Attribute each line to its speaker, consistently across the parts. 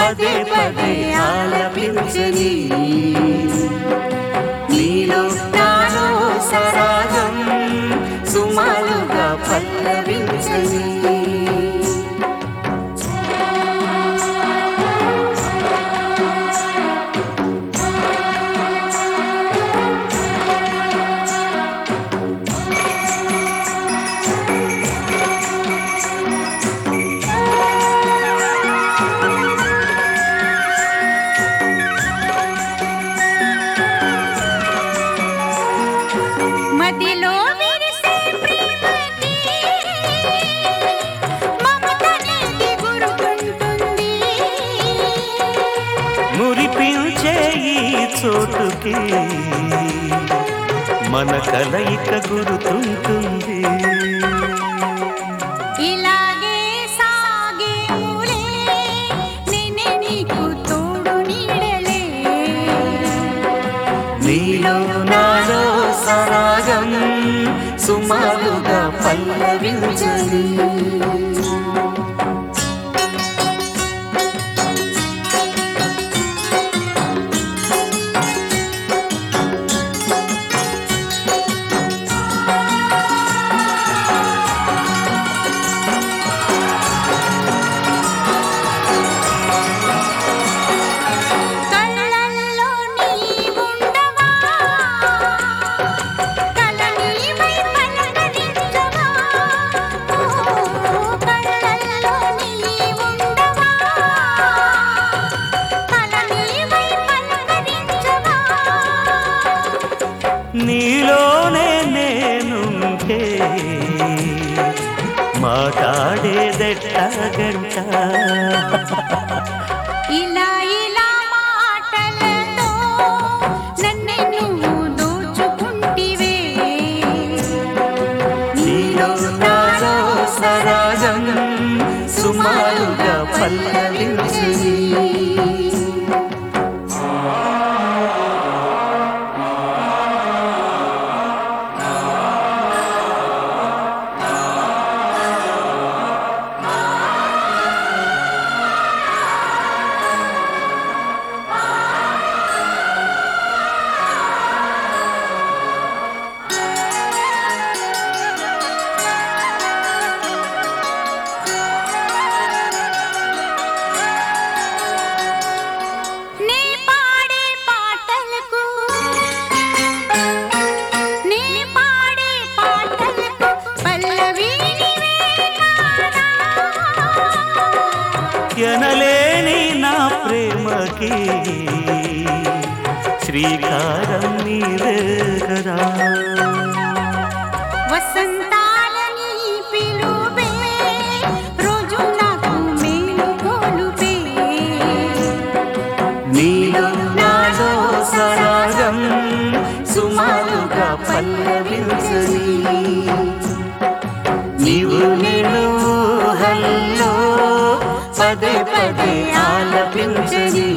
Speaker 1: పదే పదే ఆలపించని నీలో నాలో సరాగం సుమాలుగా పల్లవించని
Speaker 2: మదిలో విరిసే ప్రేమకి మమతనేది గురుకుంటుంది
Speaker 1: మురిపించే ఈ చోటుకి మన కలయిక గురుతుంటుంది
Speaker 2: ఇలాగే సాగే ఊలే నేనే నీకు తోడు నీడలే
Speaker 1: నీలో నాలో సరాగం సుమాలుగా పల్లవించని
Speaker 2: కళ్ళల్లో నీవుండవా కల నీవై పలకరించవా ఓ కళ్ళల్లో నీవుండవా కల నీవై పలకరించవా
Speaker 1: నీలోనే నేనుంటే మాట్లాడేదెట్టగంట
Speaker 2: ఇలా ఇలా మాటలతో నన్నే నువ్వు దోచుకుంటివే
Speaker 1: నీలో నాలో సరాగం సుమారుగా పల్లవించని
Speaker 2: నీ పాడే పాటలకు నీ పాడే పాటలకు పల్లవి నీవే కాదా
Speaker 1: ఎనలేని నా ప్రేమకి శ్రీకారం నీవే కదా
Speaker 2: వసంతాలని పిలువే రోజు నాకు మేలు గోలుపే
Speaker 1: నీలో నాలో సరాగం సుమారుగా పల్లవించని నీవు నేను హల్లో పదే పదే ఆలపించని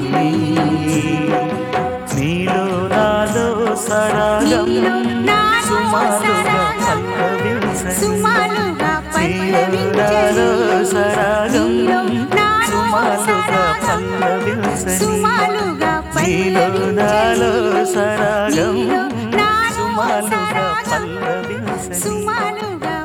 Speaker 1: నీలో నాలో సరాగం
Speaker 2: నీలో నాలో
Speaker 1: సుమారుగా
Speaker 2: సరాగం
Speaker 1: పల్లవించని
Speaker 2: సుమాలుగా
Speaker 1: నీలో సరాగం
Speaker 2: నీలో నాలో
Speaker 1: సుమారుగా
Speaker 2: సరాగం
Speaker 1: పల్లవించని
Speaker 2: సుమాలుగా
Speaker 1: నీలో నాలో సరాగం
Speaker 2: నీలో నాలో
Speaker 1: సుమారుగా
Speaker 2: సరాగం
Speaker 1: పల్లవించని
Speaker 2: సుమాలుగా